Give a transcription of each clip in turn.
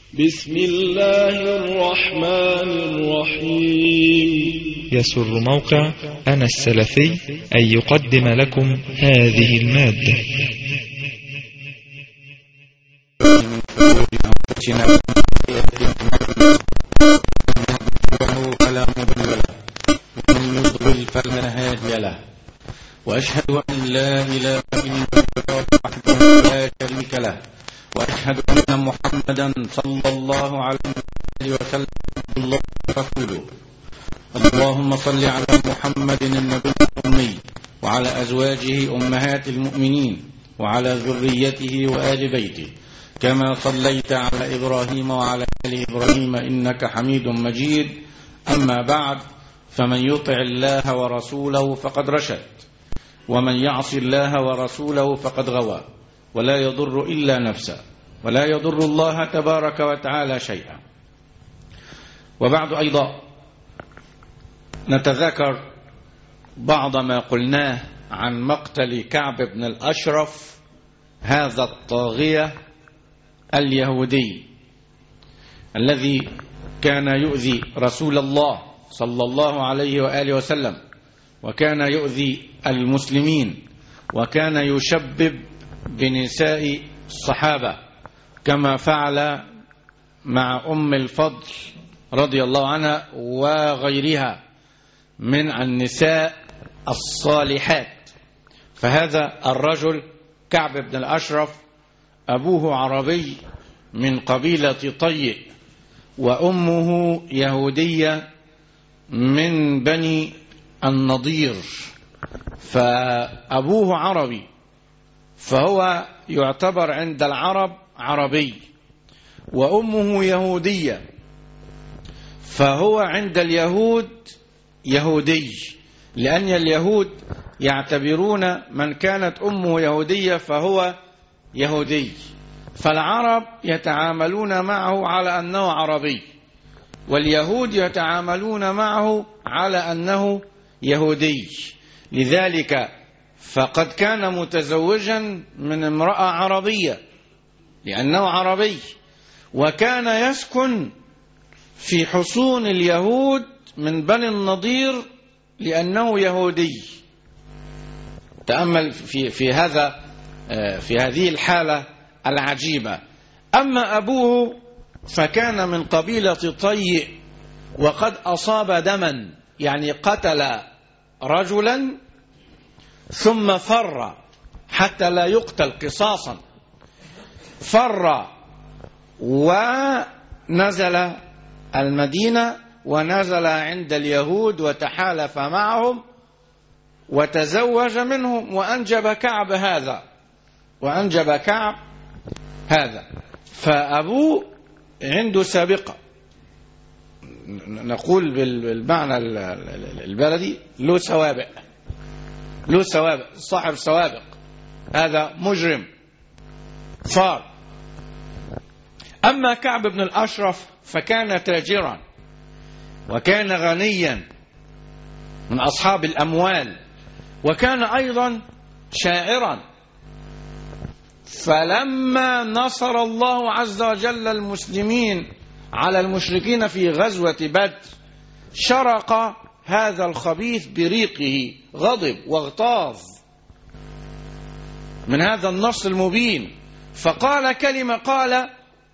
بسم الله الرحمن الرحيم يسر موقع أنا السلفي أن يقدم لكم هذه المادة أنفسنا ومن فلا مضل له ومن يضلل فلا هادي له وأشهد أن لا إله إلا الله وحده لا شريك له وأشهد أن محمدا صلى الله عليه وسلم عبد الله ورسوله اللهم صل على محمد النبي الأمي وعلى أزواجه أمهات المؤمنين وعلى ذريته وآل بيته كما صليت على إبراهيم وعلى آل إبراهيم إنك حميد مجيد أما بعد فمن يطع الله ورسوله فقد رشد ومن يعص الله ورسوله فقد غوى ولا يضر إلا نفسه ولا يضر الله تبارك وتعالى شيئا وبعد أيضا نتذكر بعض ما قلناه عن مقتل كعب بن الأشرف هذا الطاغية اليهودي الذي كان يؤذي رسول الله صلى الله عليه وآله وسلم وكان يؤذي المسلمين وكان يشبب بنساء الصحابة كما فعل مع أم الفضل رضي الله عنها وغيرها من النساء الصالحات فهذا الرجل كعب بن الأشرف أبوه عربي من قبيلة طيء وأمه يهودية من بني النضير فأبوه عربي فهو يعتبر عند العرب عربي وأمه يهودية فهو عند اليهود يهودي لأن اليهود يعتبرون من كانت أمه يهودية فهو يهودي فالعرب يتعاملون معه على أنه عربي واليهود يتعاملون معه على أنه يهودي لذلك فقد كان متزوجا من امرأة عربية لأنه عربي وكان يسكن في حصون اليهود من بني النضير لأنه يهودي تأمل في, في هذا في هذه الحالة العجيبة أما أبوه فكان من قبيلة طيء وقد أصاب دما يعني قتل رجلا ثم فر حتى لا يقتل قصاصا فر ونزل المدينة ونزل عند اليهود وتحالف معهم وتزوج منهم وأنجب كعب هذا وأنجب كعب هذا فأبوه عنده سابقة نقول بالمعنى البلدي له سوابق له سوابق صاحب سوابق هذا مجرم صار أما كعب بن الأشرف فكان تاجرا وكان غنيا من أصحاب الأموال وكان أيضا شاعرا فلما نصر الله عز وجل المسلمين على المشركين في غزوة بدر شرق هذا الخبيث بريقه غضب واغتاظ من هذا النص المبين فقال كلمة قال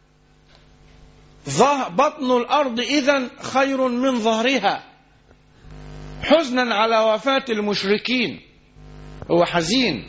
بطن الأرض إذا خير من ظهرها حزنا على وفاة المشركين هو حزين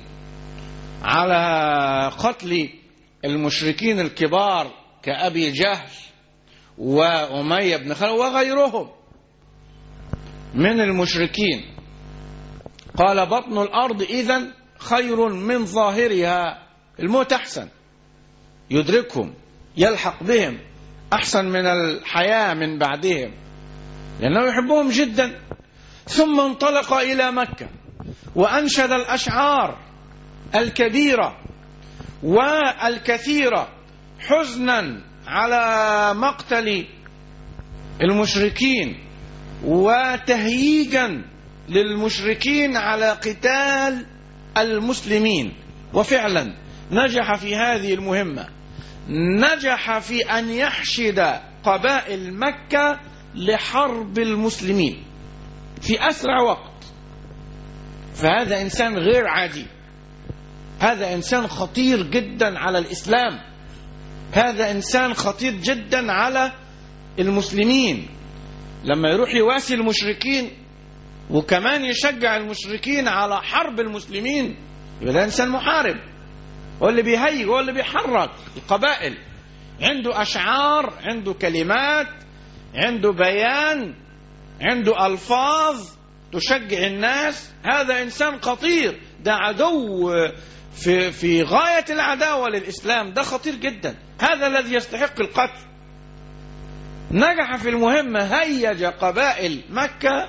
على قتل المشركين الكبار كأبي جهل وأمية بن خلف وغيرهم من المشركين قال بطن الأرض إذا خير من ظاهرها الموت أحسن يدركهم يلحق بهم أحسن من الحياة من بعدهم لأنه يحبهم جدا ثم انطلق إلى مكة وأنشد الأشعار الكبيرة والكثيرة حزنا على مقتل المشركين وتهييجا للمشركين على قتال المسلمين وفعلا نجح في هذه المهمة نجح في أن يحشد قبائل مكة لحرب المسلمين في أسرع وقت فهذا إنسان غير عادي هذا إنسان خطير جدا على الإسلام هذا إنسان خطير جدا على المسلمين لما يروح يواسي المشركين وكمان يشجع المشركين على حرب المسلمين يبقى ده إنسان محارب هو اللي بيهيج هو اللي بيحرك القبائل عنده أشعار عنده كلمات عنده بيان عنده ألفاظ تشجع الناس هذا إنسان خطير ده عدو في في غاية العداوة للإسلام ده خطير جدا هذا الذي يستحق القتل نجح في المهمة هيج قبائل مكة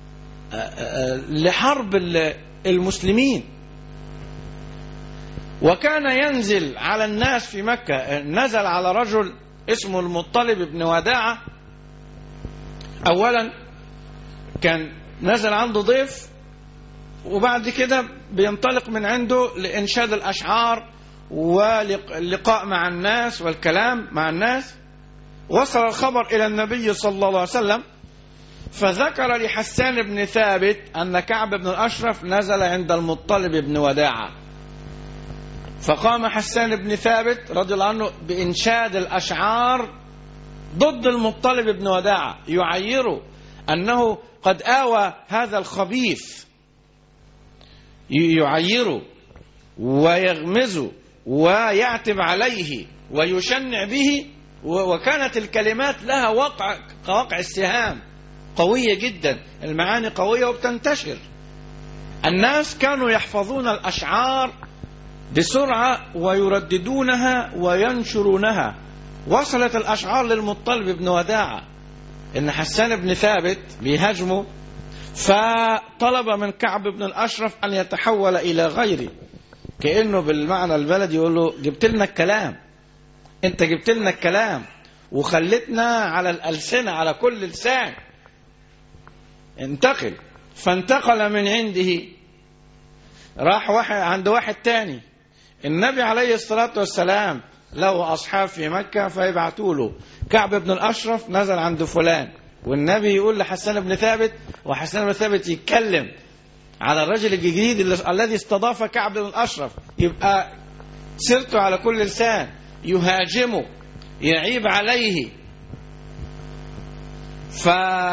لحرب المسلمين وكان ينزل على الناس في مكة نزل على رجل اسمه المطلب بن وداعة أولا كان نزل عنده ضيف وبعد كده بينطلق من عنده لإنشاد الأشعار واللقاء مع الناس والكلام مع الناس وصل الخبر إلى النبي صلى الله عليه وسلم فذكر لحسان بن ثابت أن كعب بن الأشرف نزل عند المطلب بن وداعة فقام حسان بن ثابت رضي الله عنه بإنشاد الأشعار ضد المطلب بن وداعة يعيره أنه قد آوى هذا الخبيث يعيره ويغمزه ويعتب عليه ويشنع به وكانت الكلمات لها وقع كوقع السهام قوية جدا المعاني قوية وبتنتشر الناس كانوا يحفظون الأشعار بسرعة ويرددونها وينشرونها وصلت الأشعار للمطلب بن وداعة إن حسان بن ثابت بيهاجمه فطلب من كعب بن الأشرف أن يتحول إلى غيره كأنه بالمعنى البلدي يقول له جبت لنا الكلام أنت جبت لنا الكلام وخلتنا على الألسنة على كل لسان انتقل فانتقل من عنده راح واحد عند واحد تاني النبي عليه الصلاة والسلام له أصحاب في مكة فيبعتوا له كعب بن الأشرف نزل عند فلان والنبي يقول لحسان بن ثابت وحسان بن ثابت يتكلم على الرجل الجديد الذي استضاف كعب بن الأشرف يبقى سيرته على كل لسان يهاجمه يعيب عليه ف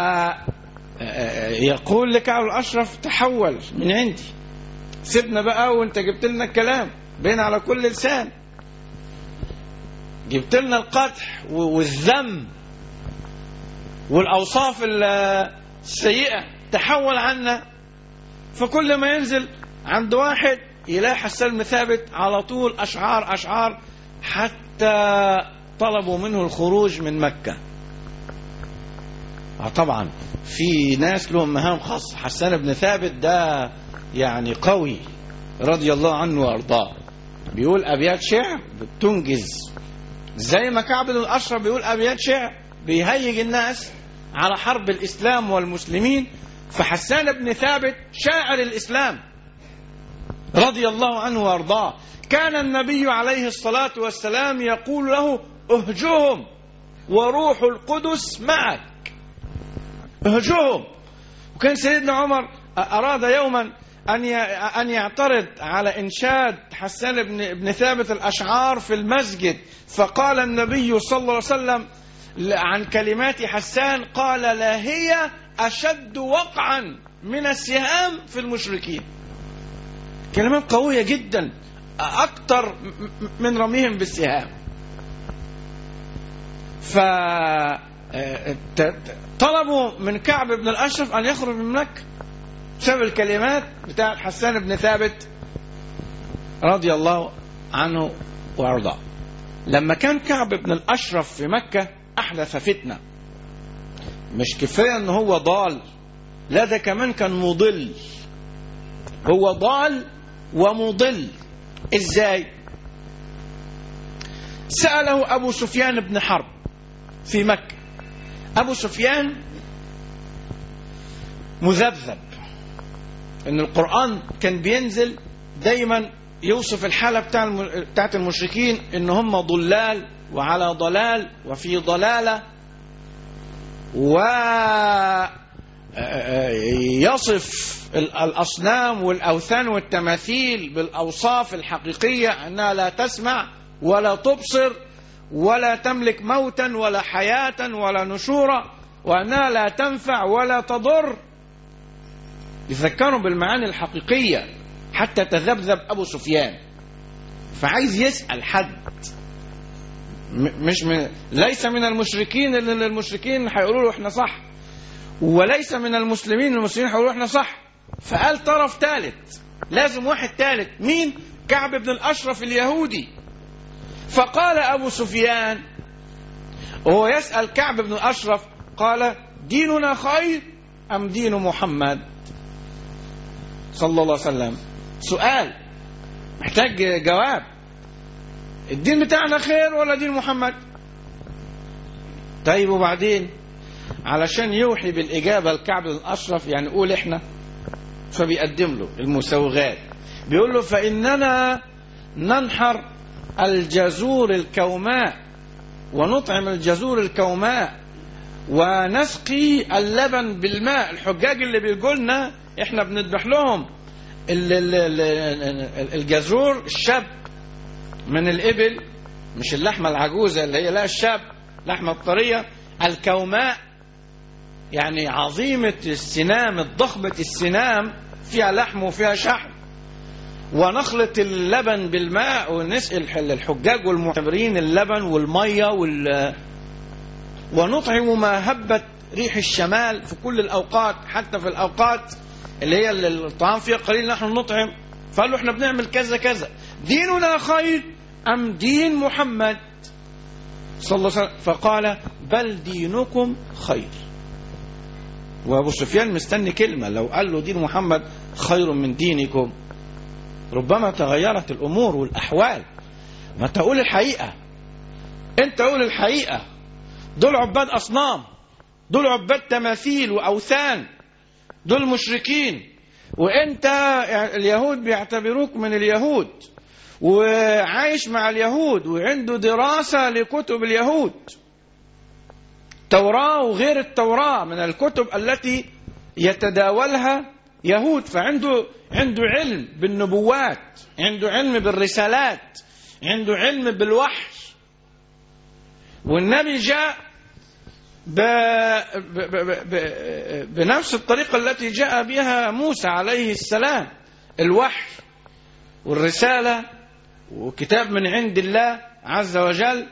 يقول لكعب الأشرف تحول من عندي سيبنا بقى وانت جبت لنا الكلام بين على كل لسان جبت لنا القدح والذم والأوصاف السيئة تحول عنا فكل ما ينزل عند واحد يلاقي حسان بن ثابت على طول أشعار أشعار حتى طلبوا منه الخروج من مكة طبعا في ناس لهم مهام خاصة حسان بن ثابت ده يعني قوي رضي الله عنه وارضاه بيقول ابيات شعر بتنجز زي ما كعب بن الاشرف بيقول ابيات شعر بيهيج الناس على حرب الاسلام والمسلمين فحسان بن ثابت شاعر الاسلام رضي الله عنه وارضاه كان النبي عليه الصلاه والسلام يقول له اهجهم وروح القدس معك اهجهم وكان سيدنا عمر اراد يوما أن أن يعترض على إنشاد حسان بن بن ثابت الأشعار في المسجد فقال النبي صلى الله عليه وسلم عن كلمات حسان قال لا هي أشد وقعا من السهام في المشركين كلمات قوية جدا أكثر من رميهم بالسهام ف طلبوا من كعب بن الأشرف أن يخرج من مكة بسبب الكلمات بتاعت حسان بن ثابت رضي الله عنه وارضاه لما كان كعب بن الاشرف في مكه احدث فتنه مش كفايه ان هو ضال لا ده كمان كان مضل هو ضال ومضل ازاي ساله ابو سفيان بن حرب في مكه ابو سفيان مذبذب ان القران كان بينزل دايما يوصف الحالة بتاع الم... بتاعت المشركين ان هم ضلال وعلى ضلال وفي ضلالة و يصف ال- الأصنام والأوثان والتماثيل بالأوصاف الحقيقية أنها لا تسمع ولا تبصر ولا تملك موتا ولا حياة ولا نشورا وأنها لا تنفع ولا تضر يذكروا بالمعاني الحقيقية حتى تذبذب أبو سفيان فعايز يسأل حد م- مش من ليس من المشركين اللي المشركين هيقولوا له احنا صح وليس من المسلمين المسلمين هيقولوا احنا صح فقال طرف ثالث لازم واحد ثالث مين كعب بن الاشرف اليهودي فقال ابو سفيان وهو يسال كعب بن الاشرف قال ديننا خير ام دين محمد صلى الله عليه وسلم سؤال محتاج جواب الدين بتاعنا خير ولا دين محمد طيب وبعدين علشان يوحي بالإجابة لكعب بن الأشرف يعني قول إحنا فبيقدم له المسوغات بيقول له فإننا ننحر الجزور الكوماء ونطعم الجزور الكوماء ونسقي اللبن بالماء الحجاج اللي بيقول لنا احنا بنذبح لهم ال- ال- ال- الجزور الشاب من الإبل مش اللحمة العجوزة اللي هي لا الشاب لحمة الطرية الكوماء يعني عظيمة السنام الضخمة السنام فيها لحم وفيها شحم ونخلط اللبن بالماء ونسقي الح- الحجاج والمعتبرين اللبن والمية وال ونطعم ما هبت ريح الشمال في كل الأوقات حتى في الأوقات اللي هي اللي الطعام فيها قليل نحن نطعم فقالوا احنا بنعمل كذا كذا ديننا خير أم دين محمد صلى الله عليه وسلم فقال بل دينكم خير وابو سفيان مستني كلمه لو قال له دين محمد خير من دينكم ربما تغيرت الامور والاحوال ما تقول الحقيقه انت قول الحقيقه دول عباد اصنام دول عباد تماثيل واوثان دول مشركين وانت اليهود بيعتبروك من اليهود وعايش مع اليهود وعنده دراسه لكتب اليهود توراة وغير التوراة من الكتب التي يتداولها يهود فعنده عنده علم بالنبوات عنده علم بالرسالات عنده علم بالوحي والنبي جاء ب... ب... ب... ب... بنفس الطريقة التي جاء بها موسى عليه السلام الوحي والرسالة وكتاب من عند الله عز وجل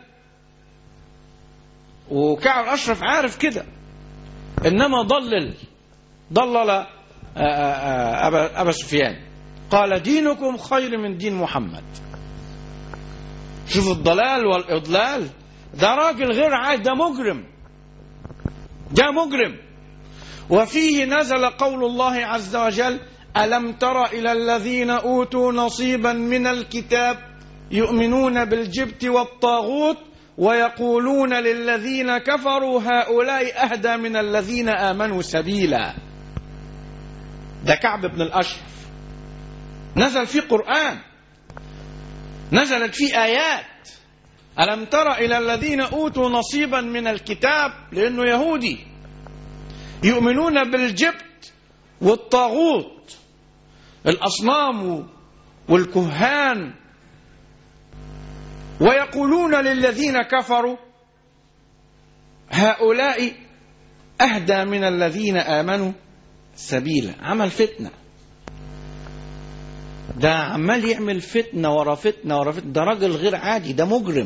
وكعب أشرف عارف كده إنما ضلل ضلل آه، آه، أبا, أبا سفيان قال دينكم خير من دين محمد شوف الضلال والإضلال ده راجل غير عادي ده مجرم ده مجرم وفيه نزل قول الله عز وجل ألم تر إلى الذين أوتوا نصيبا من الكتاب يؤمنون بالجبت والطاغوت ويقولون للذين كفروا هؤلاء أهدى من الذين آمنوا سبيلا ده كعب بن الأشرف نزل فيه قرآن نزلت فيه آيات ألم تر إلى الذين أوتوا نصيبا من الكتاب لأنه يهودي يؤمنون بالجبت والطاغوت الأصنام والكهان ويقولون للذين كفروا هؤلاء أهدى من الذين آمنوا سبيلا عمل فتنة ده عمال يعمل فتنة ورا فتنة ورا فتنة ده راجل غير عادي ده مجرم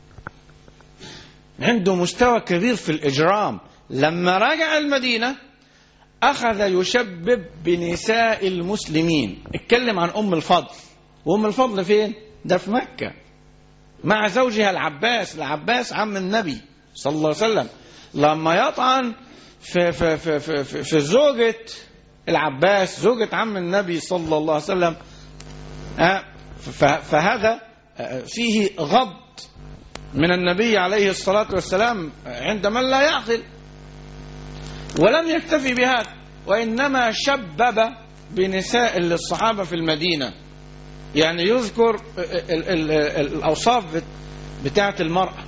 عنده مستوى كبير في الإجرام لما رجع المدينة أخذ يشبب بنساء المسلمين اتكلم عن أم الفضل وأم الفضل فين؟ ده في مكة مع زوجها العباس العباس عم النبي صلى الله عليه وسلم لما يطعن في, في, في, في, في, في زوجة العباس زوجة عم النبي صلى الله عليه وسلم آه، ف- فهذا آه، فيه غض من النبي عليه الصلاة والسلام عند من لا يعقل ولم يكتفي بهذا وإنما شبب بنساء للصحابة في المدينة يعني يذكر ال- ال- ال- الأوصاف بت- بتاعة المرأة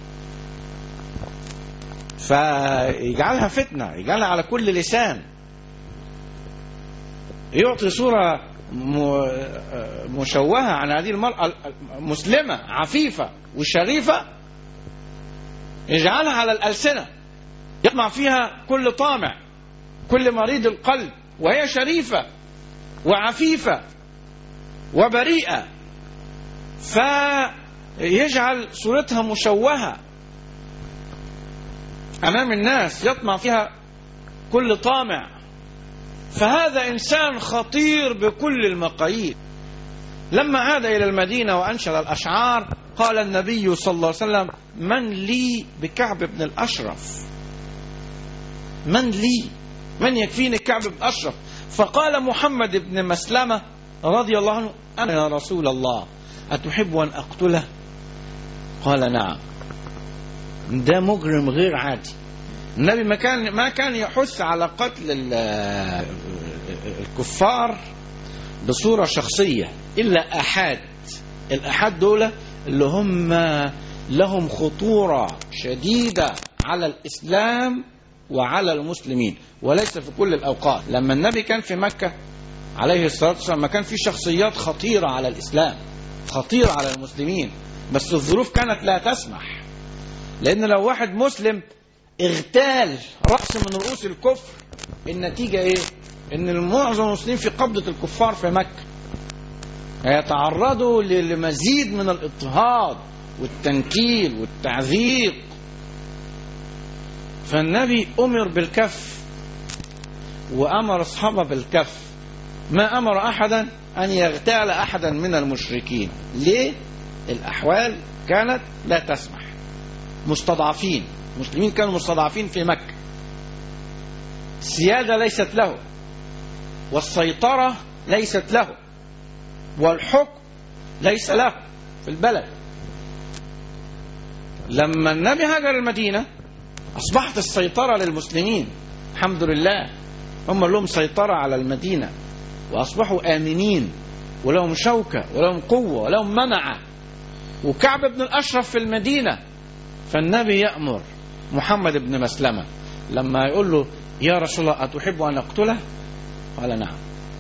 فيجعلها فتنة يجعلها على كل لسان يعطي صورة م- مشوهة عن هذه المرأة مسلمة عفيفة وشريفة يجعلها على الألسنة يطمع فيها كل طامع كل مريض القلب وهي شريفة وعفيفة وبريئة فيجعل صورتها مشوهة أمام الناس يطمع فيها كل طامع فهذا إنسان خطير بكل المقاييس لما عاد إلى المدينة وأنشد الأشعار قال النبي صلى الله عليه وسلم من لي بكعب بن الأشرف من لي من يكفيني كعب بن أشرف فقال محمد بن مسلمة رضي الله عنه أنا يا رسول الله أتحب أن أقتله قال نعم ده مجرم غير عادي النبي ما كان ما كان يحث على قتل ال- الكفار بصورة شخصية إلا أحد الأحد دول اللي هم لهم خطورة شديدة على الإسلام وعلى المسلمين وليس في كل الأوقات لما النبي كان في مكة عليه الصلاة والسلام ما كان في شخصيات خطيرة على الإسلام خطيرة على المسلمين بس الظروف كانت لا تسمح لأن لو واحد مسلم اغتال رأس من رؤوس الكفر النتيجة ايه ان معظم المسلمين في قبضة الكفار في مكة هيتعرضوا لمزيد من الاضطهاد والتنكيل والتعذيب فالنبي أمر بالكف وأمر أصحابه بالكف ما أمر أحدا أن يغتال أحدا من المشركين ليه؟ الأحوال كانت لا تسمح مستضعفين المسلمين كانوا مستضعفين في مكة السيادة ليست له والسيطرة ليست له والحكم ليس له في البلد لما النبي هاجر المدينة أصبحت السيطرة للمسلمين الحمد لله هم لهم سيطرة على المدينة وأصبحوا آمنين ولهم شوكة ولهم قوة ولهم منعة وكعب بن الأشرف في المدينة فالنبي يأمر محمد بن مسلمة لما يقول له يا رسول الله أتحب أن أقتله قال نعم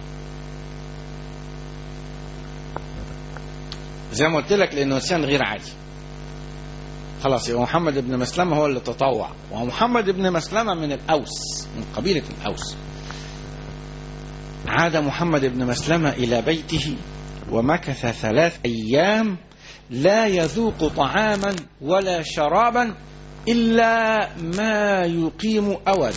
زي ما قلت لك لأنه إنسان غير عادي خلاص يبقى محمد بن مسلمة هو اللي تطوع ومحمد بن مسلمة من الأوس من قبيلة الأوس عاد محمد بن مسلمة إلى بيته ومكث ثلاث أيام لا يذوق طعاما ولا شرابا إلا ما يقيم أولا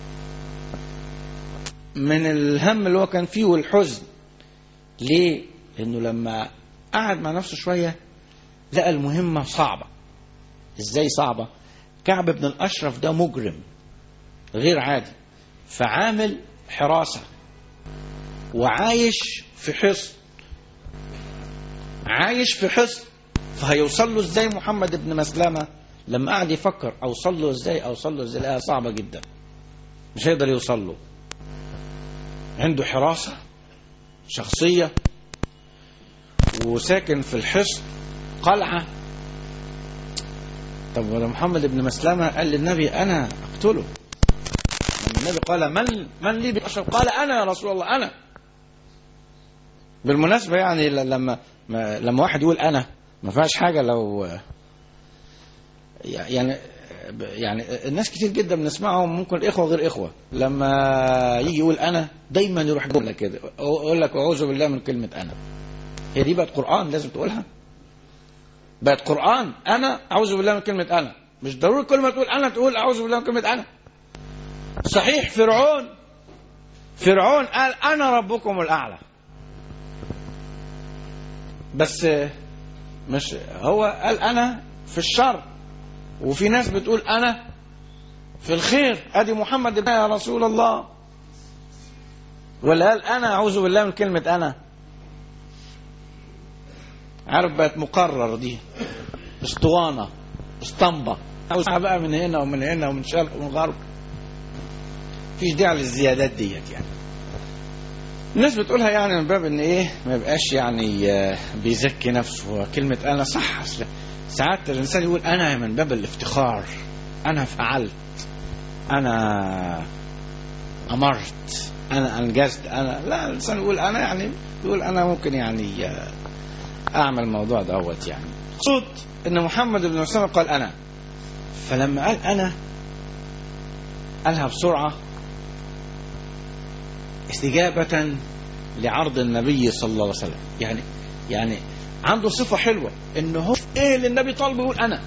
من الهم اللي هو كان فيه والحزن ليه؟ لأنه لما قعد مع نفسه شوية لقى المهمة صعبة ازاي صعبة كعب بن الأشرف ده مجرم غير عادي فعامل حراسة وعايش في حصن عايش في حصن فهيوصل له ازاي محمد بن مسلمة لما قعد يفكر اوصل له ازاي اوصل له ازاي لقاها صعبة جدا مش هيقدر يوصل له عنده حراسة شخصية وساكن في الحصن قلعة طب ولو محمد بن مسلمة قال للنبي أنا أقتله لما النبي قال من من لي بأشرف قال أنا يا رسول الله أنا بالمناسبة يعني ل- لما ما لما واحد يقول أنا ما فيهاش حاجة لو يعني يعني الناس كتير جدا بنسمعهم ممكن اخوه غير اخوه لما يجي يقول انا دايما يروح جمله كده يقول لك اعوذ بالله من كلمه انا هي دي بقت قران لازم تقولها بقت قران انا اعوذ بالله من كلمه انا مش ضروري كل ما تقول انا تقول اعوذ بالله من كلمه انا صحيح فرعون فرعون قال انا ربكم الاعلى بس مش هو قال انا في الشر وفي ناس بتقول انا في الخير ادي محمد بن يا رسول الله ولا قال انا اعوذ بالله من كلمه انا عارف بقت مقرر دي اسطوانه اسطمبه عاوز بقى من هنا ومن هنا ومن شرق ومن غرب مفيش داعي للزيادات ديت يعني الناس بتقولها يعني من باب ان ايه ما يبقاش يعني آه، بيزكي نفسه كلمة انا صح أصل ساعات الانسان يقول انا من باب الافتخار انا فعلت انا امرت انا انجزت انا لا الانسان يقول انا يعني يقول انا ممكن يعني آه، اعمل الموضوع دوت يعني صوت ان محمد بن مسلمة قال انا فلما قال انا قالها بسرعة استجابة لعرض النبي صلى الله عليه وسلم يعني يعني عنده صفة حلوة ان هو ايه اللي النبي طالبه يقول انا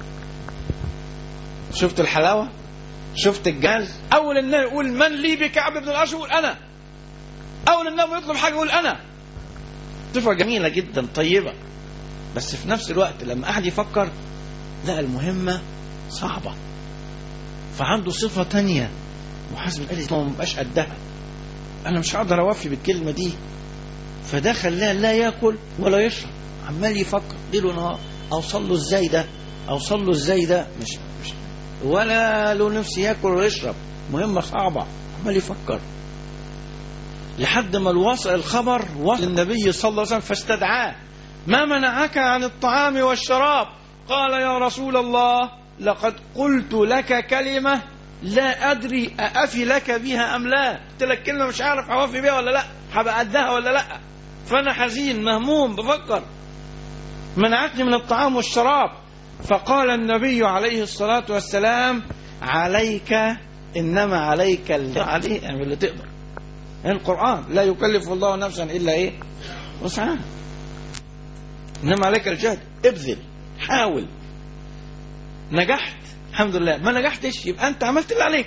شفت الحلاوة شفت الجاز اول النبي يقول من لي بكعب بن الاشهر يقول انا اول النبي يطلب حاجة يقول انا صفة جميلة جدا طيبة بس في نفس الوقت لما قعد يفكر لا المهمة صعبة فعنده صفة تانية محاسبة قال ما مبقاش قدها انا مش هقدر اوفي بالكلمه دي فده خلاه لا ياكل ولا يشرب عمال يفكر ليل ونهار اوصل له ازاي ده اوصل له ازاي ده مش مش ولا له نفس ياكل ولا يشرب مهمه صعبه عمال يفكر لحد ما الوصل الخبر وصل النبي صلى الله عليه وسلم فاستدعاه ما منعك عن الطعام والشراب قال يا رسول الله لقد قلت لك كلمه لا ادري اافي لك بها ام لا قلت لك كلمه مش عارف اوفي بيها ولا لا هبقى قدها ولا لا فانا حزين مهموم بفكر منعتني من الطعام والشراب فقال النبي عليه الصلاه والسلام عليك انما عليك اللي عليه يعني اللي تقدر القران لا يكلف الله نفسا الا ايه وسعها انما عليك الجهد ابذل حاول نجحت الحمد لله ما نجحتش يبقى انت عملت اللي عليك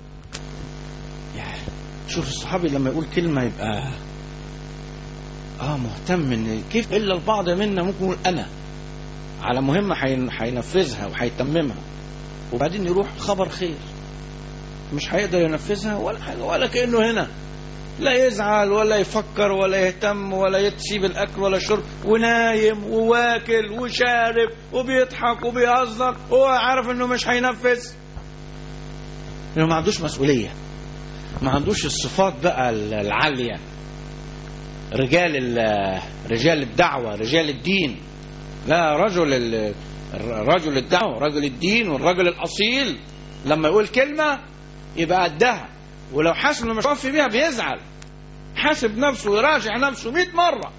يعني شوف الصحابي لما يقول كلمة يبقى اه مهتم ان كيف الا البعض منا ممكن يقول انا على مهمة حين- هينفذها وهيتممها وبعدين يروح خبر خير مش هيقدر ينفذها ولا حاجة ولا كأنه هنا لا يزعل ولا يفكر ولا يهتم ولا يسيب الاكل ولا الشرب ونايم وواكل وشارب وبيضحك وبيهزر وهو عارف انه مش هينفذ لانه ما عندوش مسؤوليه ما عندوش الصفات بقى العاليه رجال ال- رجال الدعوه رجال الدين لا رجل ال- رجل الدعوه رجل الدين والرجل الاصيل لما يقول كلمه يبقى قدها ولو حاسس انه مش وفي بيها بيزعل حاسب نفسه ويراجع نفسه 100 مره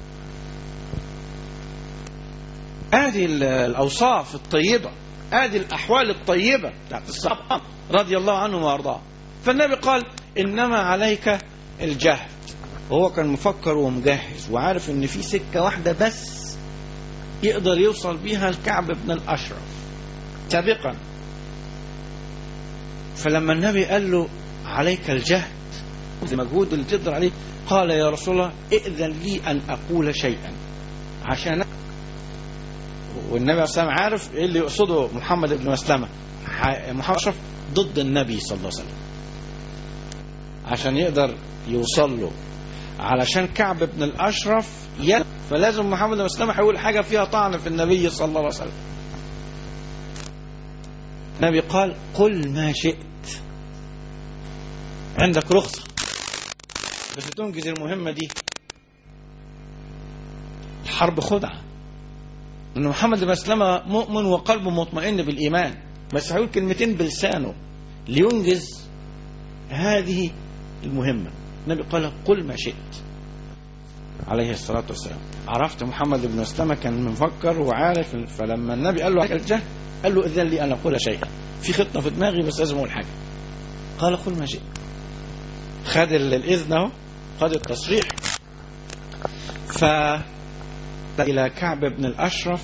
ادي ال- الاوصاف الطيبه ادي الاحوال الطيبه بتاعت الصحابه رضي الله عنهم وارضاهم فالنبي قال انما عليك الجهد وهو كان مفكر ومجهز وعارف ان في سكه واحده بس يقدر يوصل بيها الكعب بن الاشرف سابقا فلما النبي قال له عليك الجهد المجهود اللي تقدر عليه قال يا رسول الله ائذن لي ان اقول شيئا عشان والنبي عليه الصلاه والسلام عارف ايه اللي يقصده محمد بن مسلمه ح- محمد اشرف ضد النبي صلى الله عليه وسلم عشان يقدر يوصل له علشان كعب بن الاشرف ي... فلازم محمد بن مسلمه هيقول حاجه فيها طعن في النبي صلى الله عليه وسلم النبي قال قل ما شئت عندك رخصة بس تنجز المهمة دي الحرب خدعة ان محمد بن مسلمة مؤمن وقلبه مطمئن بالإيمان بس هيقول كلمتين بلسانه لينجز هذه المهمة النبي قال قل ما شئت عليه الصلاة والسلام عرفت محمد بن مسلمة كان مفكر وعارف فلما النبي قال له عليك الجهل قال له إذن لي أن أقول شيئا في خطة في دماغي بس لازم أقول حاجة قال قل ما شئت خد ال- الإذن أهو خد التصريح ف إلى كعب بن الأشرف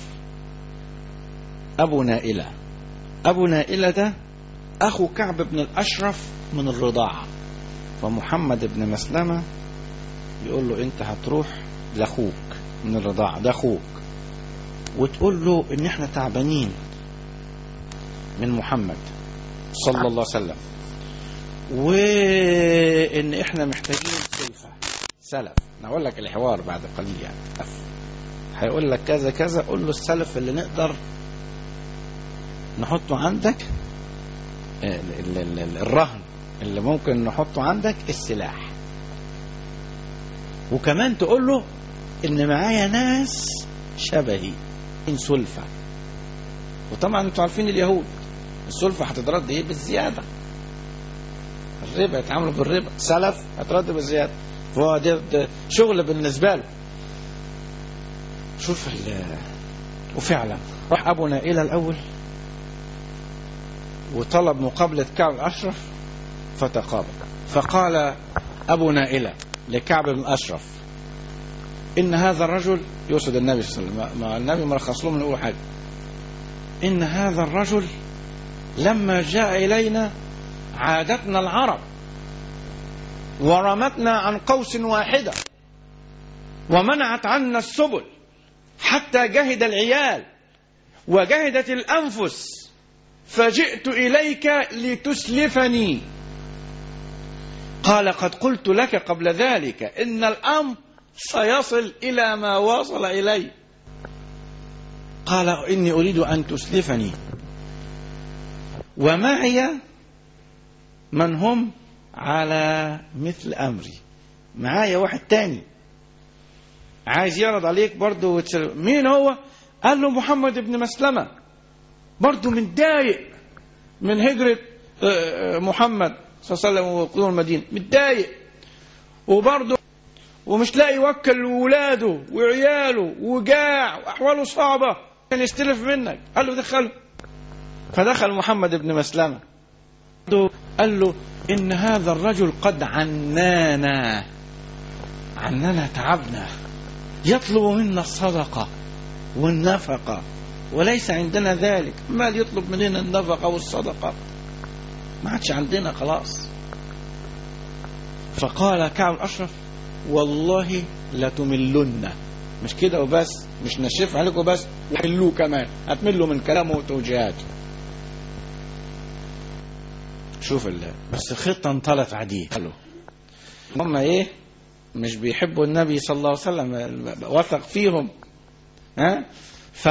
أبو نائلة أبو نائلة ده أخو كعب بن الأشرف من الرضاعة فمحمد بن مسلمة يقول له أنت هتروح لأخوك من الرضاعة ده أخوك وتقول له إن إحنا تعبانين من محمد صلى الله عليه وسلم وان احنا محتاجين سلفة سلف انا اقول لك الحوار بعد قليل يعني أف. هيقول لك كذا كذا قول له السلف اللي نقدر نحطه عندك ال- ال- ال- ال- الرهن اللي ممكن نحطه عندك السلاح وكمان تقول له ان معايا ناس شبهي ان سلفة وطبعا انتوا عارفين اليهود السلفة هتترد ايه بالزيادة الربا يتعاملوا بالربا سلف هترد بالزيادة فهو ده, ده شغل بالنسبة له شوف ال وفعلا راح ابو نائلة الاول وطلب مقابلة كعب الاشرف فتقابل فقال ابو نائلة لكعب بن الاشرف ان هذا الرجل يقصد النبي صلى الله عليه وسلم ما النبي مرخص له من اول حاجه ان هذا الرجل لما جاء الينا عادتنا العرب ورمتنا عن قوس واحده ومنعت عنا السبل حتى جهد العيال وجهدت الانفس فجئت اليك لتسلفني قال قد قلت لك قبل ذلك ان الامر سيصل إلى ما وصل إلي قال إني أريد أن تسلفني ومعي من هم على مثل أمري معايا واحد تاني عايز يعرض عليك برضو وتسل... مين هو قال له محمد بن مسلمة برضو متضايق من هجرة محمد صلى الله عليه وسلم وقدوم المدينة متضايق وبرضه ومش لاقي يوكل ولاده وعياله وجاع واحواله صعبه كان يستلف منك قال له دخله فدخل محمد بن مسلمه قال له ان هذا الرجل قد عنانا عننا تعبنا يطلب منا الصدقه والنفقه وليس عندنا ذلك مال يطلب مننا النفقه والصدقه ما عادش عندنا خلاص فقال كعب الاشرف والله لتملن مش كده وبس مش نشف عليكم بس وحلوه كمان هتملوا من كلامه وتوجيهاته شوف الله بس الخطه انطلت عديه قالوا هم ايه مش بيحبوا النبي صلى الله عليه وسلم وثق فيهم ها ف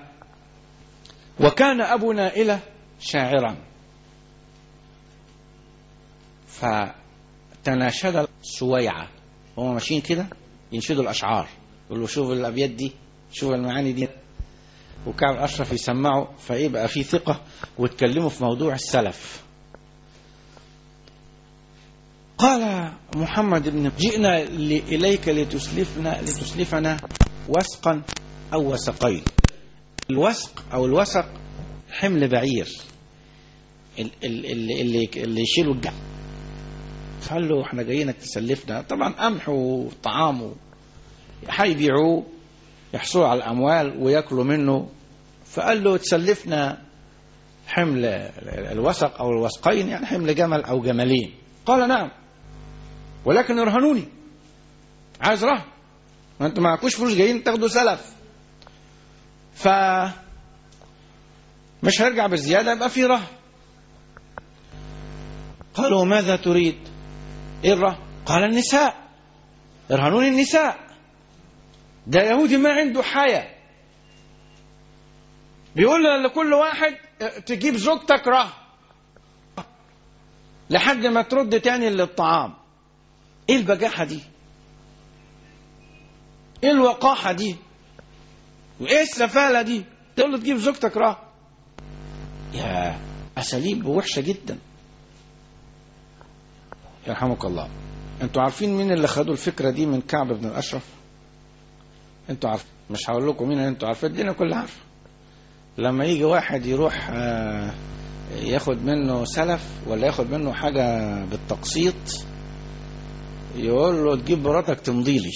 وكان ابو نائله شاعرا فتناشد سويعه هم ماشيين كده ينشدوا الاشعار يقول له شوف الابيات دي شوف المعاني دي وكعب اشرف يسمعوا فيبقى في ثقه واتكلموا في موضوع السلف قال محمد بن جئنا اليك لتسلفنا لتسلفنا وسقا او وسقين الوسق او الوسق حمل بعير اللي اللي اللي يشيلوا الجمل قال له احنا جايينك تسلفنا طبعا قمح وطعام هيبيعوه يحصلوا على الاموال وياكلوا منه فقال له تسلفنا حمل الوسق او الوسقين يعني حمل جمل او جملين قال نعم ولكن ارهنوني عايز رهن ما انتوا معكوش فلوس جايين تاخدوا سلف ف مش هيرجع بالزياده يبقى في رهن قالوا ماذا تريد ايه الرهن قال النساء ارهنوني النساء ده يهودي ما عنده حياة بيقول لكل واحد تجيب زوجتك رهن لحد ما ترد تاني للطعام ايه البجاحة دي ايه الوقاحة دي وايه السفالة دي تقول له تجيب زوجتك رهن يا اساليب وحشة جدا يرحمك الله انتوا عارفين مين اللي خدوا الفكرة دي من كعب بن الاشرف انتوا عارفين مش هقول لكم مين انتوا عارفين الدنيا كلها عارفه لما يجي واحد يروح ياخد منه سلف ولا ياخد منه حاجة بالتقسيط يقول له تجيب مراتك تمضي لي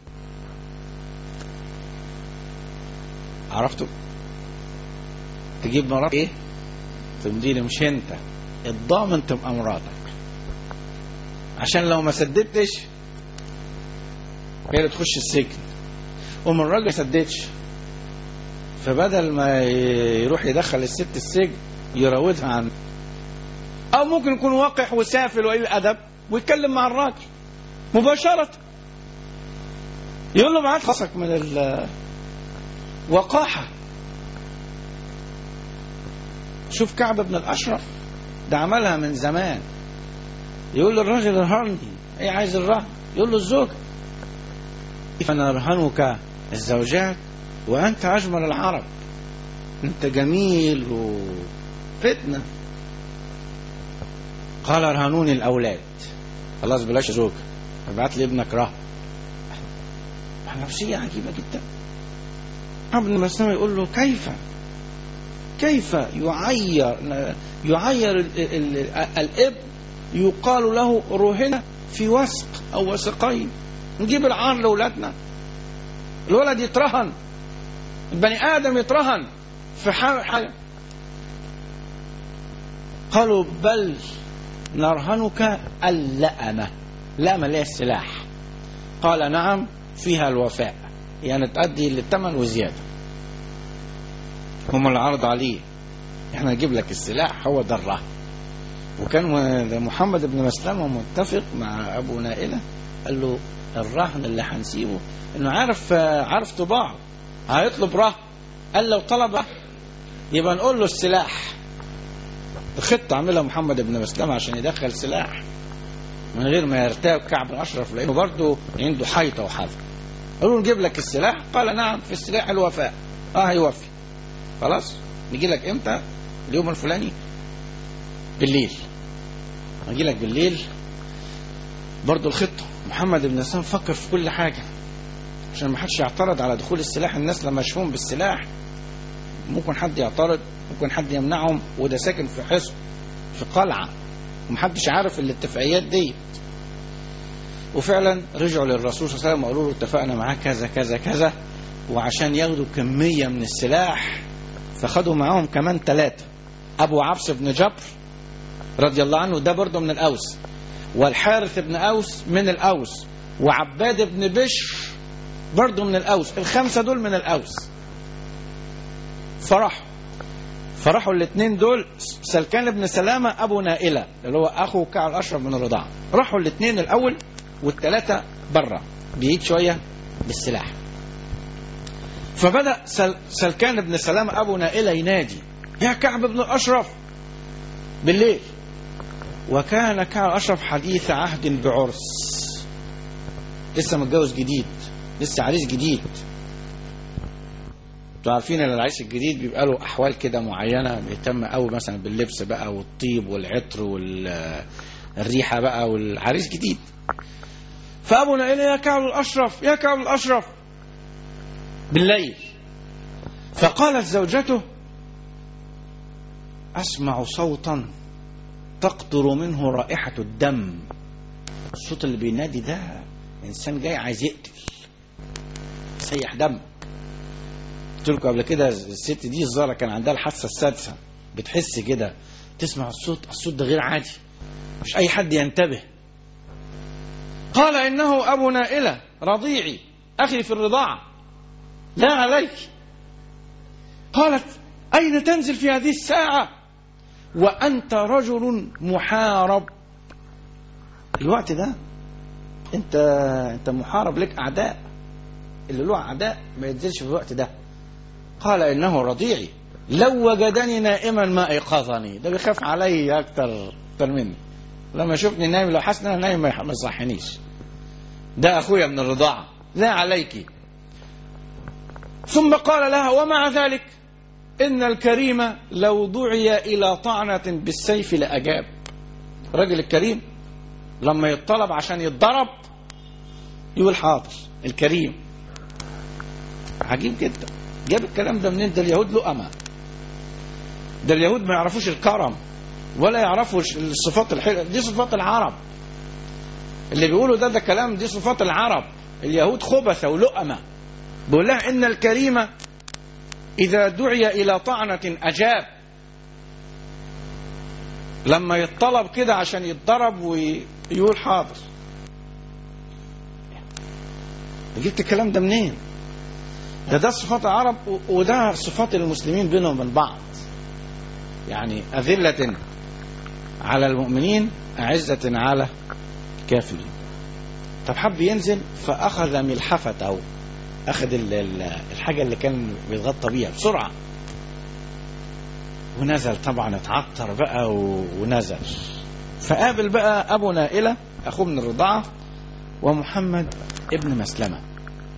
عرفتوا تجيب مراتك ايه تمضي لي مش انت الضامن تبقى مراتك عشان لو ما سددتش هي اللي تخش السجن ومن الراجل ما سددش فبدل ما يروح يدخل الست السجن يراودها عن او ممكن يكون وقح وسافل وقليل الادب ويتكلم مع الراجل مباشرة يقول له معاك خصك من الوقاحة شوف كعب بن الأشرف ده عملها من زمان يقول للراجل ارهني ايه عايز الرهن يقول له الزوجة فنرهنك الزوجات وأنت أجمل العرب أنت جميل وفتنة قال ارهنوني الأولاد خلاص بلاش زوج ابعت لي ابنك رهن نفسية عجيبة جدا ابن مسلمة يقول له كيف كيف يعير يعير ال ال ال الابن يقال له رهن في وسق او وسقين نجيب العار لاولادنا الولد يترهن البني ادم يترهن في حاجه قالوا بل نرهنك اللأمة لأمة اللي هي السلاح قال نعم فيها الوفاء يعني تؤدي للثمن وزيادة هم اللي عرض عليه احنا نجيب لك السلاح هو ده الرهن وكان محمد بن مسلمة متفق مع أبو نائلة قال له الرهن اللي هنسيبه انه عارف عارف طباعه هيطلب رهن قال لو طلب رهن يبقى نقول له السلاح خطة عملها محمد بن مسلمة عشان يدخل سلاح من غير ما يرتاب كعب الأشرف لأنه برضه عنده حيطة وحذر قالوا له نجيب لك السلاح قال نعم في السلاح الوفاء اه هيوفي خلاص نجي لك امتى اليوم الفلاني بالليل نجي لك بالليل برضه الخطة محمد بن مسلمة فكر في كل حاجة عشان ما حدش يعترض على دخول السلاح الناس لما يشوفون بالسلاح ممكن حد يعترض ممكن حد يمنعهم وده ساكن في حصن في قلعة ومحدش عارف الاتفاقيات دي وفعلا رجعوا للرسول صلى الله عليه وسلم وقالوا له اتفقنا معاه كذا كذا كذا وعشان ياخدوا كمية من السلاح فخدوا معاهم كمان ثلاثة أبو عبس بن جبر رضي الله عنه ده برضه من الأوس والحارث بن أوس من الأوس وعباد بن بشر برضه من الأوس الخمسة دول من الأوس فرحوا فرحوا الاثنين دول سلكان بن سلامة أبو نائلة اللي هو أخو كعب الأشرف بن الرضاعة راحوا الاثنين الأول والثلاثة برا بعيد شوية بالسلاح فبدأ سل سلكان بن سلامة أبو نائلة ينادي يا كعب بن الأشرف بالليل وكان كعب الأشرف حديث عهد بعرس لسه متجوز جديد لسه عريس جديد انتوا عارفين ان العريس الجديد بيبقى له احوال كده معينه بيهتم قوي مثلا باللبس بقى والطيب والعطر والريحه بقى والعريس جديد فابو نائله يا كعب الاشرف يا كعب الاشرف بالليل فقالت زوجته اسمع صوتا تقطر منه رائحه الدم الصوت اللي بينادي ده انسان جاي عايز يقتل سيح دم قلت لكم قبل كده الست دي الزهره كان عندها الحاسه السادسه بتحس كده تسمع الصوت الصوت ده غير عادي مش اي حد ينتبه قال انه ابو نائله رضيعي اخي في الرضاعه لا عليك قالت اين تنزل في هذه الساعه وانت رجل محارب الوقت ده انت انت محارب لك اعداء اللي له اعداء ما ينزلش في الوقت ده قال انه رضيعي لو وجدني نائما ما ايقظني ده بيخاف علي اكتر اكتر مني لما يشوفني نايم لو حس ان انا نايم ما يصحنيش ده اخويا من الرضاعه لا عليك ثم قال لها ومع ذلك ان الكريم لو دعي الى طعنه بالسيف لاجاب الراجل الكريم لما يطلب عشان يتضرب يقول حاضر الكريم عجيب جدا جاب الكلام ده منين ده اليهود له أما ده اليهود ما يعرفوش الكرم ولا يعرفوا الصفات الحلوة دي صفات العرب اللي بيقولوا ده ده كلام دي صفات العرب اليهود خبثة ولؤمة بيقول لها إن الكريم إذا دعي إلى طعنة أجاب لما يطلب كده عشان يتضرب ويقول حاضر جبت الكلام ده منين ده ده صفات العرب وده صفات المسلمين بينهم وبين بعض يعني أذلة على المؤمنين أعزة على الكافرين طب حب ينزل فأخذ ملحفته أخذ الحاجة اللي كان بيتغطى بيها بسرعة ونزل طبعا اتعطر بقى ونزل فقابل بقى أبو نائلة أخوه من الرضاعة ومحمد ابن مسلمة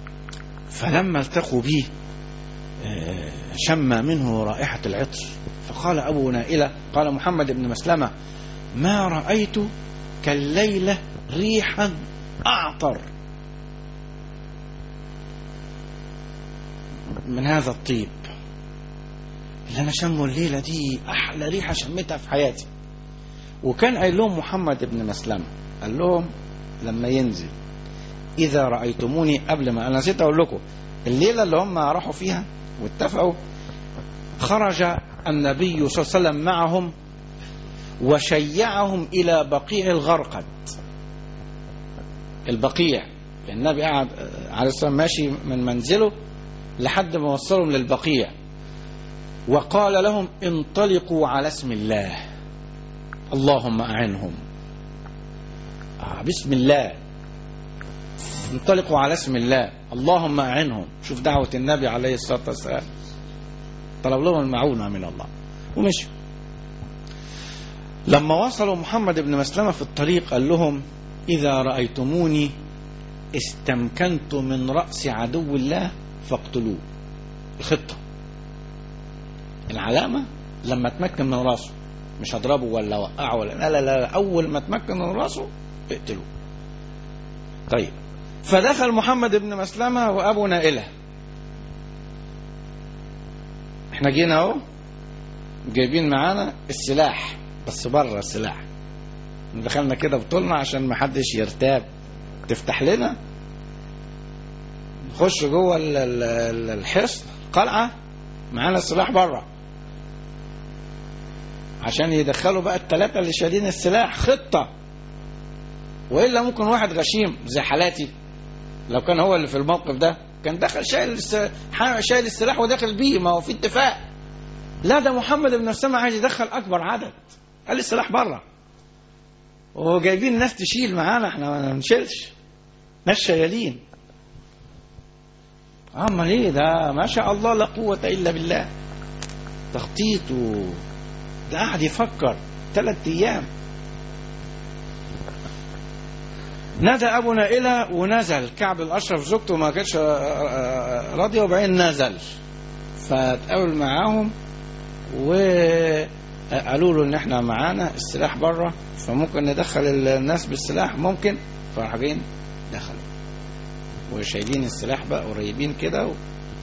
فلما التقوا به آه، شم منه رائحة العطر فقال أبو نائلة قال محمد بن مسلمة ما رأيت كالليلة ريحا أعطر من هذا الطيب اللي أنا شمه الليلة دي أحلى ريحة شميتها في حياتي وكان قايل لهم محمد بن مسلمة قال لهم لما ينزل إذا رأيتموني قبل ما أنا نسيت أقول لكم الليلة اللي هم راحوا فيها واتفقوا خرج النبي صلى الله عليه وسلم معهم وشيعهم إلى بقيع الغرقد البقيع النبي قعد آه، عليه السلام ماشي من منزله لحد ما وصلهم للبقيع وقال لهم انطلقوا على اسم الله اللهم أعنهم آه بسم الله انطلقوا على اسم الله اللهم أعنهم شوف دعوة النبي عليه الصلاة والسلام طلب لهم المعونة من الله ومشوا لما وصلوا محمد بن مسلمة في الطريق قال لهم إذا رأيتموني استمكنت من رأس عدو الله فاقتلوه الخطة العلامة لما اتمكن من راسه مش هضربه ولا اوقعه ولا لا لا لا اول ما اتمكن من راسه اقتلوه طيب فدخل محمد بن مسلمة وابو نائلة احنا جينا اهو جايبين معانا السلاح بس بره السلاح دخلنا كده بطولنا عشان ما حدش يرتاب تفتح لنا نخش جوه ال- ال- ال- الحصن قلعة معانا السلاح بره عشان يدخلوا بقى الثلاثة اللي شايلين السلاح خطة وإلا ممكن واحد غشيم زي حالاتي لو كان هو اللي في الموقف ده كان دخل شايل الس- ح- شايل السلاح وداخل بيه ما هو في اتفاق لا ده محمد بن مسلمة عايز يدخل أكبر عدد قال السلاح بره وجايبين ناس تشيل معانا احنا ما نشيلش ناس شيالين امال ايه ده ما شاء الله لا قوة الا بالله تخطيط و... ده قاعد يفكر ثلاث ايام نادى ابو نائلة ونزل كعب الاشرف زوجته ما كانتش راضية وبعدين نزل فتقابل معاهم وقالوا له ان احنا معانا السلاح بره فممكن ندخل الناس بالسلاح ممكن فراحوا جايين دخلوا وشايلين السلاح بقى قريبين كده و...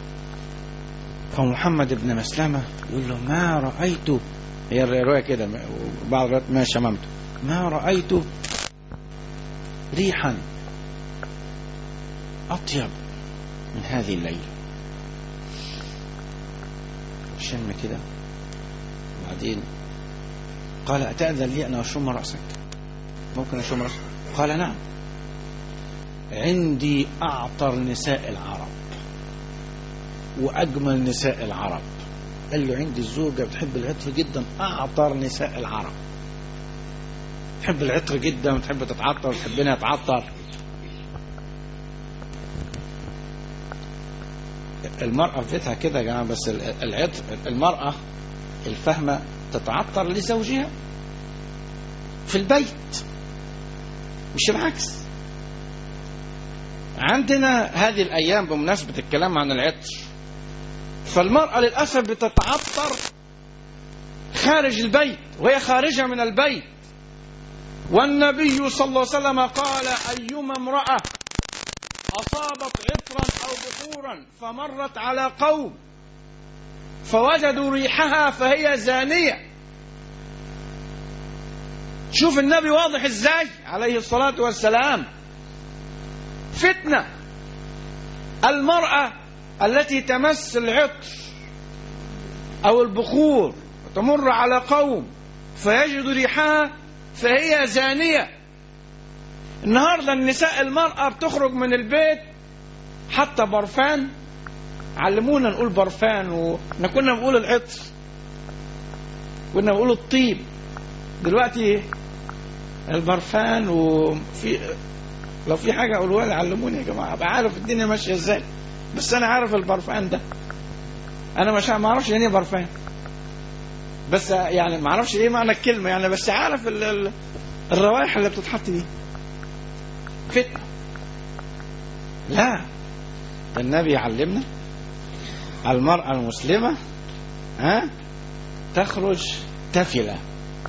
فمحمد بن مسلمة يقول له ما رأيت هي الرواية كده بعض الروايات ما شممته ما رأيت ريحا أطيب من هذه الليلة شم كده بعدين قال أتأذن لي أن أشم رأسك ممكن أشم رأسك قال نعم عندي أعطر نساء العرب وأجمل نساء العرب قال له عندي الزوجة بتحب العطر جدا أعطر نساء العرب تحب العطر جدا وتحب تتعطر وتحبنا تتعطر المرأة في بيتها كده يا جماعة بس العطر المرأة الفهمة تتعطر لزوجها في البيت مش العكس عندنا هذه الأيام بمناسبة الكلام عن العطر فالمرأة للأسف بتتعطر خارج البيت وهي خارجة من البيت والنبي صلى الله عليه وسلم قال أيما امرأة أصابت عطرا أو بخورا فمرت على قوم فوجدوا ريحها فهي زانية شوف النبي واضح ازاي عليه الصلاة والسلام فتنة المرأة التي تمس العطر أو البخور وتمر على قوم فيجد ريحها فهي زانية النهاردة النساء المرأة بتخرج من البيت حتى برفان علمونا نقول برفان واحنا كنا بنقول العطر كنا بنقول الطيب دلوقتي البرفان وفي لو في حاجه قولوها لي علموني يا جماعه ابقى عارف الدنيا ماشيه ازاي بس انا عارف البرفان ده انا مش ما اعرفش يعني ايه برفان بس يعني ما اعرفش ايه معنى الكلمه يعني بس عارف ال ال الروائح اللي بتتحط دي فتنه لا النبي يعلمنا المرأة المسلمة ها تخرج تفلة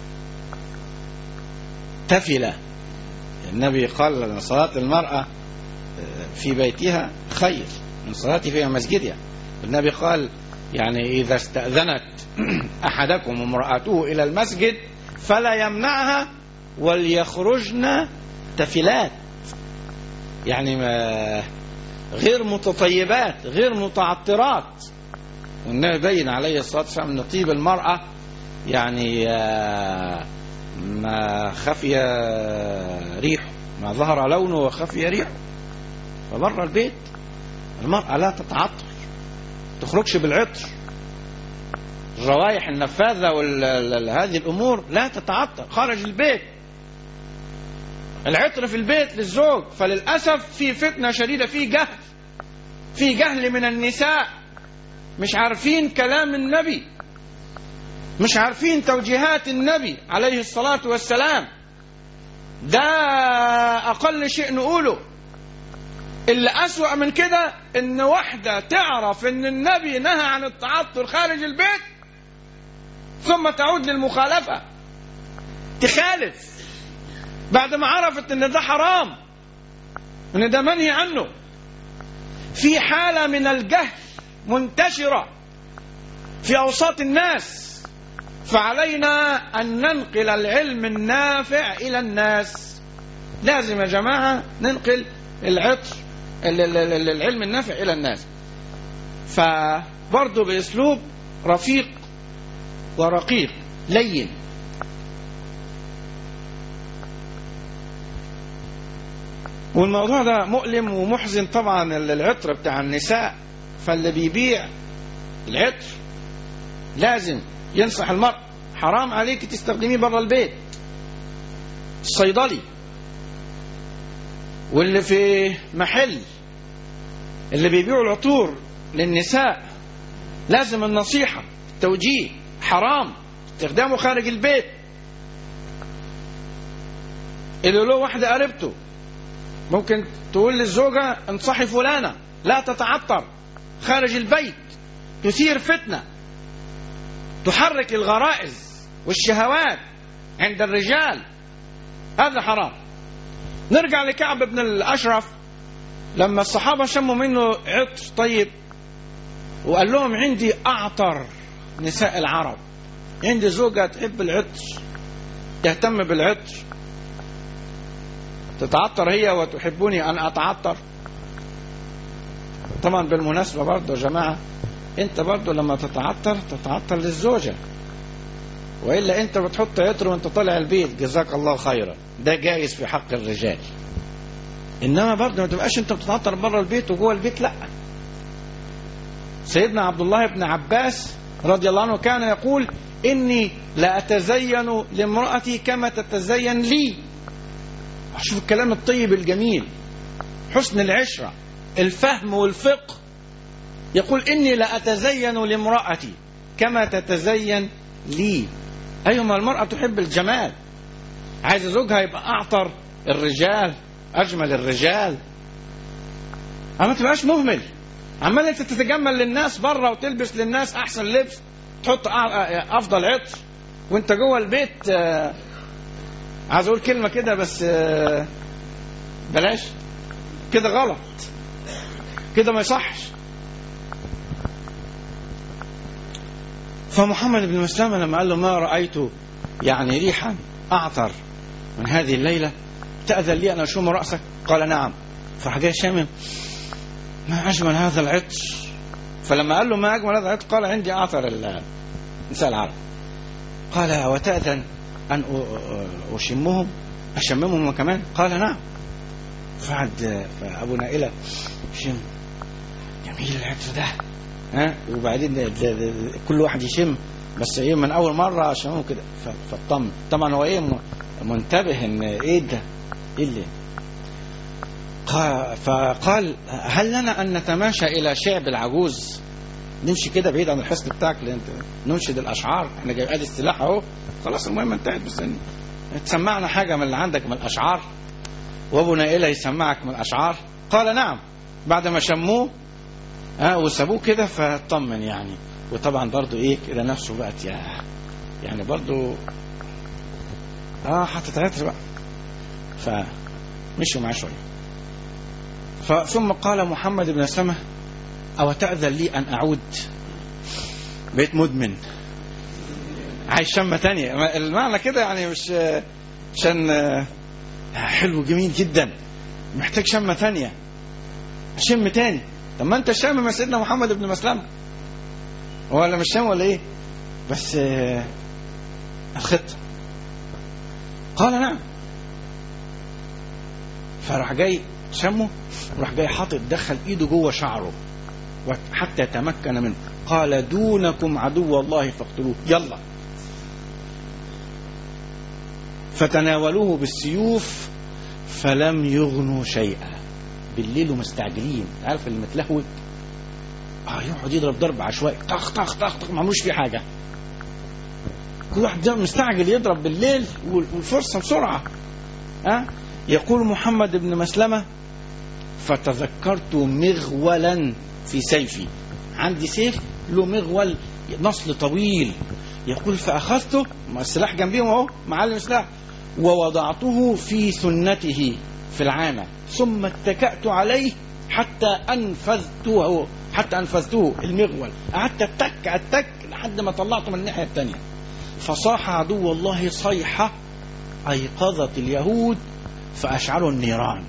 تفلة النبي قال أن صلاة المرأة في بيتها خير من صلاة في مسجدها النبي قال يعني إذا استأذنت أحدكم امرأته إلى المسجد فلا يمنعها وليخرجن تفلات يعني ما غير متطيبات غير متعطرات والنبي بين عليه الصلاة والسلام أن طيب المرأة يعني آه، ما خفي ريحه ما ظهر لونه وخفي ريحه فبره البيت المرأة لا تتعطر تخرجش بالعطر الروائح النفاذة وهذه الأمور لا تتعطر خارج البيت العطر في البيت للزوج فللأسف في فتنة شديدة في جهل في جهل من النساء مش عارفين كلام النبي مش عارفين توجيهات النبي عليه الصلاة والسلام ده أقل شيء نقوله اللي أسوأ من كده إن واحدة تعرف إن النبي نهى عن التعطر خارج البيت ثم تعود للمخالفة تخالف بعد ما عرفت إن ده حرام إن ده منهي عنه في حالة من الجهل منتشرة في أوساط الناس فعلينا أن ننقل العلم النافع إلى الناس لازم يا جماعة ننقل العطر العلم النافع إلى الناس فبرضه بأسلوب رفيق ورقيق لين والموضوع ده مؤلم ومحزن طبعا العطر بتاع النساء فاللي بيبيع العطر لازم ينصح المرء حرام عليك تستخدميه بره البيت الصيدلي واللي في محل اللي بيبيعوا العطور للنساء لازم النصيحة التوجيه حرام استخدامه خارج البيت اللي له واحدة قريبته ممكن تقول للزوجة انصحي فلانة لا تتعطر خارج البيت تثير فتنة تحرك الغرائز والشهوات عند الرجال هذا حرام نرجع لكعب بن الأشرف لما الصحابة شموا منه عطر طيب وقال لهم عندي أعطر نساء العرب عندي زوجة تحب العطر تهتم بالعطر تتعطر هي وتحبني أن أتعطر طبعا بالمناسبة برضه يا جماعة انت برضه لما تتعطر تتعطر للزوجة وإلا انت بتحط عطر وانت طالع البيت جزاك الله خيرا ده جائز في حق الرجال انما برضه ما تبقاش انت بتتعطر بره البيت وجوه البيت لا سيدنا عبد الله بن عباس رضي الله عنه كان يقول اني لاتزين لامرأتي كما تتزين لي شوف الكلام الطيب الجميل حسن العشرة الفهم والفقه يقول إني لأتزين لامرأتي كما تتزين لي أيما المرأة تحب الجمال عايز زوجها يبقى أعطر الرجال أجمل الرجال أما تبقاش مهمل عمال أنت تتجمل للناس بره وتلبس للناس أحسن لبس تحط أفضل عطر وأنت جوه البيت عايز أقول كلمة كده بس بلاش كده غلط كده ما يصحش فمحمد بن مسلمة لما قال له ما رأيت يعني ريحا أعطر من هذه الليلة تأذن لي أن أشم رأسك قال نعم فراح جاي شامم ما أجمل هذا العطر فلما قال له ما أجمل هذا العطر قال عندي أعطر النساء العرب قال وتأذن أن أشمهم أشممهم كمان قال نعم فعد فأبو نائلة شم جميل العطر ده ها وبعدين ده ده ده كل واحد يشم بس ايه من اول مره شموه كده فاطمن طبعا هو ايه منتبه ان ايه ده ايه اللي فقال هل لنا ان نتماشى الى شعب العجوز نمشي كده بعيد عن الحصن بتاعك اللي انت ننشد الاشعار احنا جايب ادي السلاح اهو خلاص المهم انتهت بس تسمعنا حاجه من اللي عندك من الاشعار وابو نائله يسمعك من الاشعار قال نعم بعد ما شموه اه وسابوه كده فاطمن يعني وطبعا برضو ايه كده نفسه بقت يا يعني برضو اه هتتعتر بقى فمشوا معاه شويه ثم قال محمد بن سلمة أو تأذن لي أن أعود بقيت مدمن عايز شمة تانية المعنى كده يعني مش عشان حلو جميل جدا محتاج شمة تانية شم تاني طب ما انت شام ما سيدنا محمد بن مسلمة ولا مش شام ولا ايه بس الخطة قال نعم فراح جاي شمه وراح جاي حاطط دخل ايده جوه شعره حتى يتمكن منه قال دونكم عدو الله فاقتلوه يلا فتناولوه بالسيوف فلم يغنوا شيئا بالليل ومستعجلين عارف اللي متلهوج اه يقعد يضرب ضرب عشوائي طخ طخ طخ طخ ما عملوش فيه حاجه كل واحد مستعجل يضرب بالليل والفرصه بسرعه ها أه؟ يقول محمد بن مسلمه فتذكرت مغولا في سيفي عندي سيف له مغول نصل طويل يقول فأخذته السلاح جنبيهم اهو معلم سلاح ووضعته في ثنته في العامة ثم اتكأت عليه حتى أنفذته حتى أنفذته المغول قعدت أتك أتك لحد ما طلعته من الناحية الثانية فصاح عدو الله صيحة أيقظت اليهود فأشعلوا النيران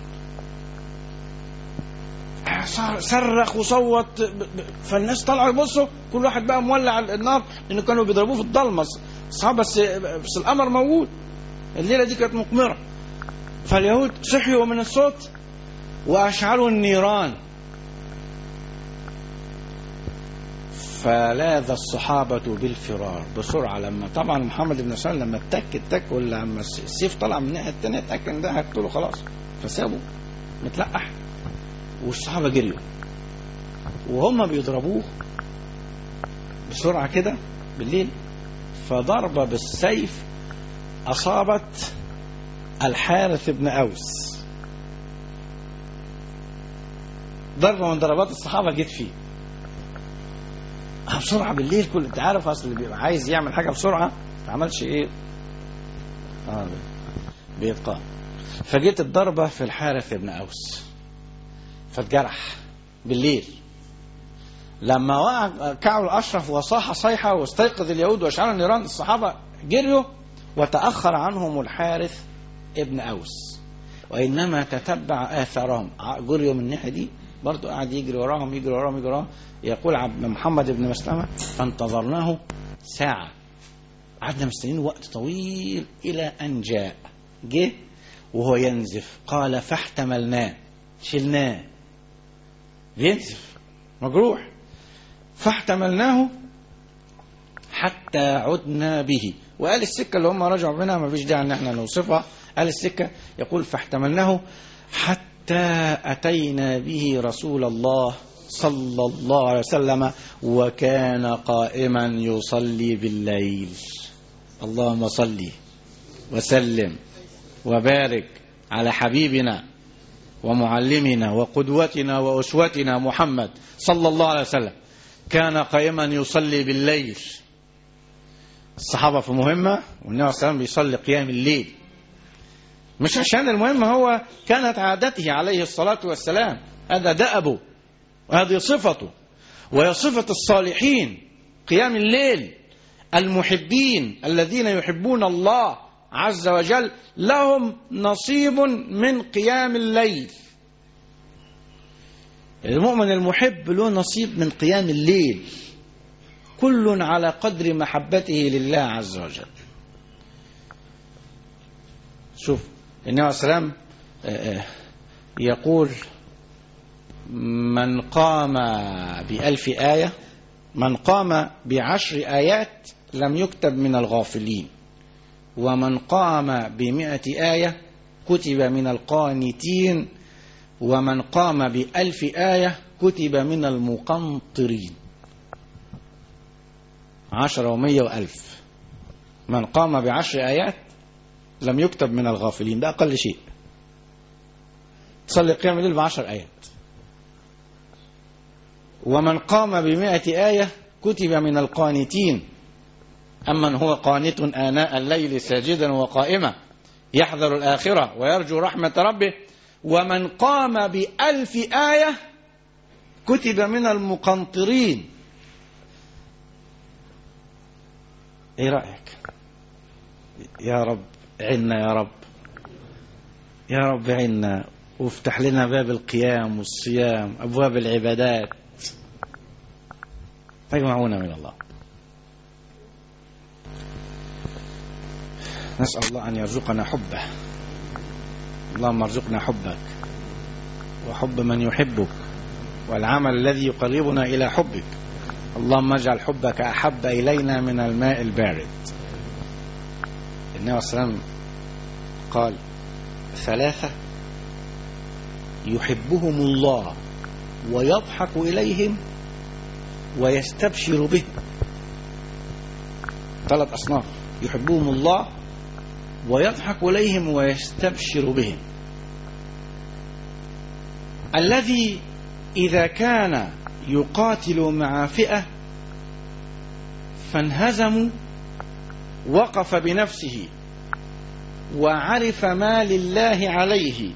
صرخ وصوت فالناس طلعوا يبصوا كل واحد بقى مولع النار لانه كانوا بيضربوه في الضلمه الصحابه بس بس القمر موجود الليله دي كانت مقمره فاليهود صحيوا من الصوت واشعلوا النيران فلاذ الصحابة بالفرار بسرعة لما طبعا محمد بن سلمة لما اتك اتك ولا لما السيف طلع من الناحية التانية اتأكد ان ده هيقتله خلاص فسابه متلقح والصحابة جريوا وهم بيضربوه بسرعة كده بالليل فضربة بالسيف أصابت الحارث بن أوس ضربة من ضربات الصحابة جت فيه بسرعة بالليل كل انت عارف اصل اللي بيبقى عايز يعمل حاجة بسرعة ما عملش ايه اه بيتقام فجيت الضربة في الحارث بن أوس فاتجرح بالليل لما وقع كعب الاشرف وصاح صيحه واستيقظ اليهود واشعلوا النيران الصحابه جريوا وتاخر عنهم الحارث ابن اوس وانما تتبع اثارهم جريوا من الناحيه دي برضه قعد يجري وراهم يجري وراهم يجري وراهم يقول عبد محمد بن مسلمه فانتظرناه ساعه قعدنا مستنيين وقت طويل الى ان جاء جه وهو ينزف قال فاحتملناه شلناه بينزف مجروح فاحتملناه حتى عدنا به وقال السكة اللي هم رجعوا منها ما فيش داعي ان احنا نوصفها قال السكة يقول فاحتملناه حتى أتينا به رسول الله صلى الله عليه وسلم وكان قائما يصلي بالليل اللهم صل وسلم وبارك على حبيبنا ومعلمنا وقدوتنا وأسوتنا محمد صلى الله عليه وسلم كان قائما يصلي بالليل الصحابة في مهمة والنبي عليه السلام بيصلي قيام الليل مش عشان المهم هو كانت عادته عليه الصلاة والسلام هذا دأبه وهذه صفته وهي صفة الصالحين قيام الليل المحبين الذين يحبون الله عز وجل لهم نصيب من قيام الليل المؤمن المحب له نصيب من قيام الليل كل على قدر محبته لله عز وجل شوف النبي عليه السلام يقول من قام بألف آية من قام بعشر آيات لم يكتب من الغافلين ومن قام بمئة آية كتب من القانتين ومن قام بألف آية كتب من المقنطرين عشرة ومية وألف من قام بعشر آيات لم يكتب من الغافلين ده أقل شيء تصلي قيام الليل بعشر آيات ومن قام بمائة آية كتب من القانتين أمن هو قانت آناء الليل ساجدا وقائما يحذر الآخرة ويرجو رحمة ربه ومن قام بألف آية كتب من المقنطرين ايه رأيك يا رب عنا يا رب يا رب عنا وافتح لنا باب القيام والصيام أبواب العبادات فيجمعونا من الله نسأل الله أن يرزقنا حبه اللهم ارزقنا حبك وحب من يحبك والعمل الذي يقربنا إلى حبك اللهم اجعل حبك أحب إلينا من الماء البارد النبي صلى الله عليه وسلم قال ثلاثة يحبهم الله ويضحك إليهم ويستبشر بهم ثلاث أصناف يحبهم الله ويضحك إليهم ويستبشر بهم الذي إذا كان يقاتل مع فئة فانهزموا وقف بنفسه وعرف ما لله عليه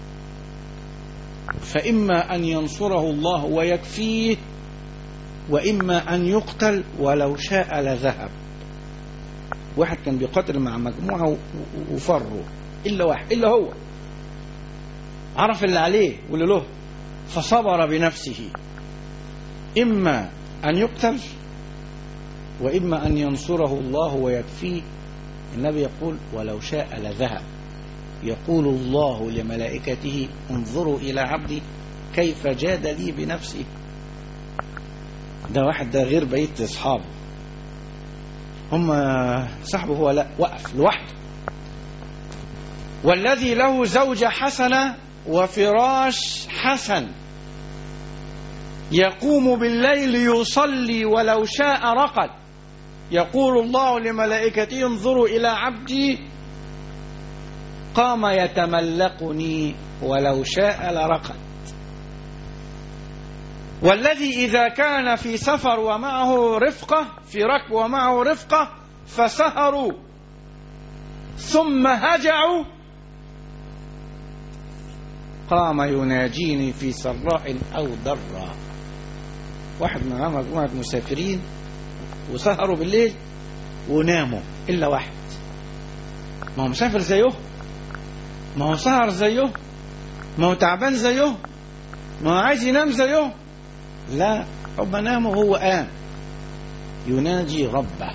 فإما أن ينصره الله ويكفيه وإما أن يقتل ولو شاء لذهب واحد كان بيقاتل مع مجموعة وفروا إلا واحد إلا هو عرف اللي عليه واللي له فصبر بنفسه إما أن يقتل وإما أن ينصره الله ويكفيه النبي يقول ولو شاء لذهب يقول الله لملائكته انظروا إلى عبدي كيف جاد لي بنفسه ده واحد ده غير بقية أصحابه هم صاحبه هو لا وقف لوحده والذي له زوجة حسنة وفراش حسن يقوم بالليل يصلي ولو شاء رقد يقول الله لملائكته انظروا إلى عبدي قام يتملقني ولو شاء لرقد والذي إذا كان في سفر ومعه رفقة في ركب ومعه رفقة فسهروا ثم هجعوا قام يناجيني في سراء أو ضراء واحد معاه مجموعة مسافرين وسهروا بالليل وناموا إلا واحد ما هو مسافر زيه ما هو سهر زيه ما هو تعبان زيه ما هو عايز ينام زيه لا هم نام وهو قام يناجي ربه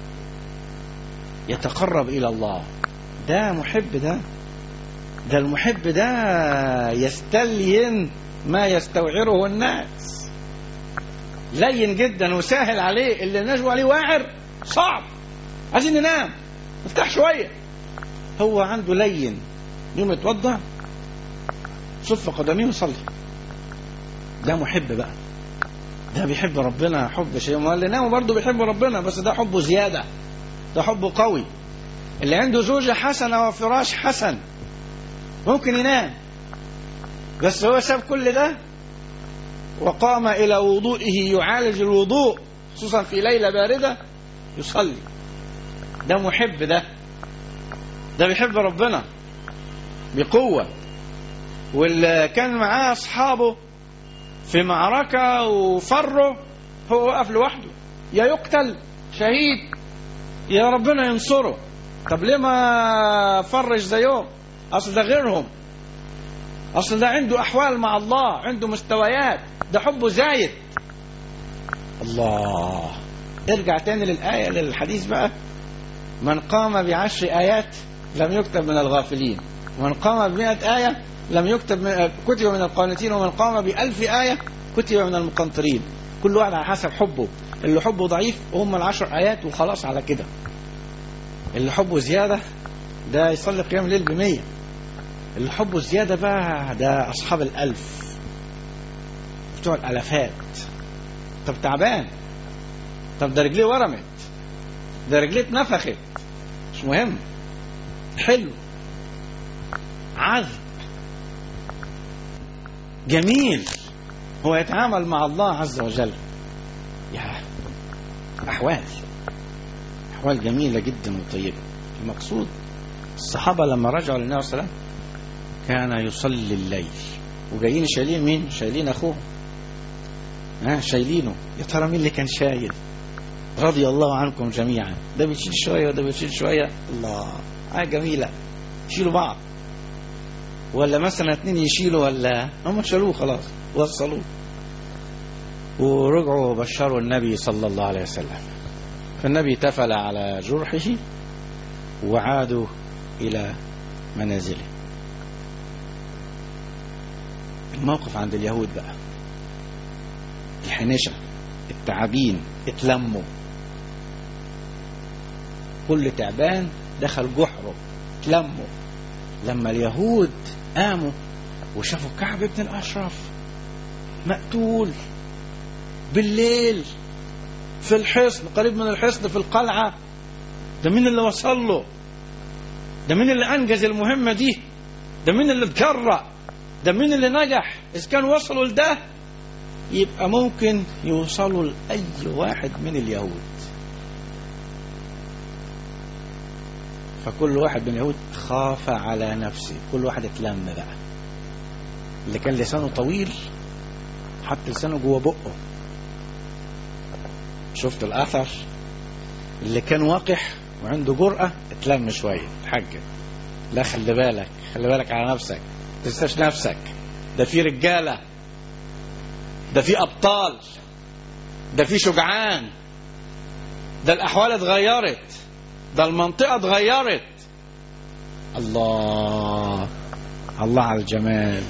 يتقرب إلى الله ده محب ده ده المحب ده يستلين ما يستوعره الناس لين جدا وسهل عليه اللي النجوى عليه واعر صعب عايزين ننام افتح شوية هو عنده لين يوم يتوضع صف قدميه ويصلي ده محب بقى ده بيحب ربنا حب شيء ما اللي ناموا برضه بيحب ربنا بس ده حبه زيادة ده حبه قوي اللي عنده زوجة حسنة وفراش حسن ممكن ينام بس هو ساب كل ده وقام إلى وضوئه يعالج الوضوء خصوصا في ليلة باردة يصلي ده محب ده ده بيحب ربنا بقوة واللي كان معاه أصحابه في معركة وفروا هو وقف لوحده يا يقتل شهيد يا ربنا ينصره طب ليه ما فرج زيهم اصل ده غيرهم اصل ده عنده احوال مع الله عنده مستويات ده حبه زايد الله ارجع تاني للآية للحديث بقى من قام بعشر آيات لم يكتب من الغافلين ومن قام بمئة آية لم يكتب من كتب من القانتين ومن قام بألف آية كتب من المقنطرين كل واحد على حسب حبه اللي حبه ضعيف هم العشر آيات وخلاص على كده اللي حبه زيادة ده يصلي قيام الليل بمية اللي حبه زيادة بقى ده أصحاب الألف بتوع الألفات طب تعبان طب ده رجليه ورمت ده رجليه اتنفخت مش مهم حلو عذب جميل هو يتعامل مع الله عز وجل يا أحوال أحوال جميلة جدا وطيبة المقصود الصحابة لما رجعوا للنبي صلى الله عليه وسلم كان يصلي الليل وجايين شايلين مين؟ شايلين أخوه ها شايلينه يا ترى مين اللي كان شايل؟ رضي الله عنكم جميعا ده بيشيل شوية وده بيشيل شوية الله حاجة جميلة يشيلوا بعض ولا مثلا اتنين يشيلوا ولا هم شالوه خلاص وصلوه ورجعوا وبشروا النبي صلى الله عليه وسلم فالنبي تفل على جرحه وعادوا إلى منازله الموقف عند اليهود بقى الحنشة التعابين اتلموا كل تعبان دخل جحره اتلموا لما اليهود قاموا وشافوا كعب بن الأشرف مقتول بالليل في الحصن قريب من الحصن في القلعة ده مين اللي وصل له ده مين اللي أنجز المهمة دي ده مين اللي اتجرأ ده مين اللي نجح إذا كان وصلوا لده يبقى ممكن يوصلوا لأي واحد من اليهود فكل واحد من اليهود خاف على نفسه كل واحد اتلم بقى اللي كان لسانه طويل حط لسانه جوه بقه شفت الاثر اللي كان وقح وعنده جرأة اتلم شوية اتحجم لا خلي بالك خلي بالك على نفسك تنساش نفسك ده في رجالة ده في أبطال ده في شجعان ده الأحوال اتغيرت ده المنطقة اتغيرت الله الله على الجمال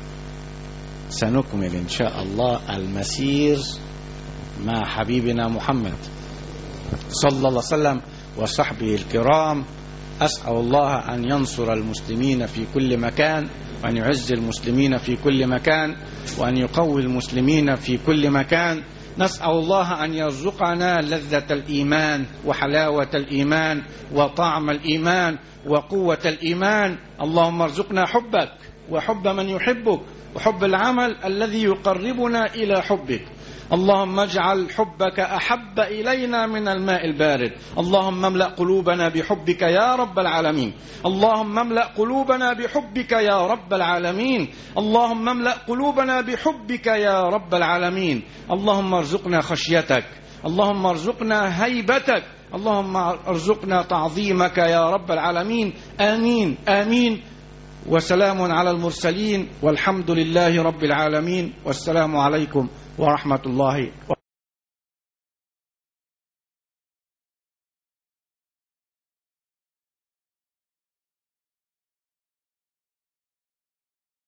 سنكمل إن شاء الله المسير مع حبيبنا محمد صلى الله عليه وسلم وصحبه الكرام أسأل الله أن ينصر المسلمين في كل مكان وأن يعز المسلمين في كل مكان وأن يقوي المسلمين في كل مكان نسأل الله أن يرزقنا لذة الإيمان وحلاوة الإيمان وطعم الإيمان وقوة الإيمان اللهم ارزقنا حبك وحب من يحبك وحب العمل الذي يقربنا إلى حبك اللهم اجعل حبك احب الينا من الماء البارد اللهم املا قلوبنا بحبك يا رب العالمين اللهم املا قلوبنا بحبك يا رب العالمين اللهم املا قلوبنا بحبك يا رب العالمين اللهم ارزقنا خشيتك اللهم ارزقنا هيبتك اللهم ارزقنا تعظيمك يا رب العالمين امين امين وسلام على المرسلين والحمد لله رب العالمين والسلام عليكم ورحمة الله وبركاته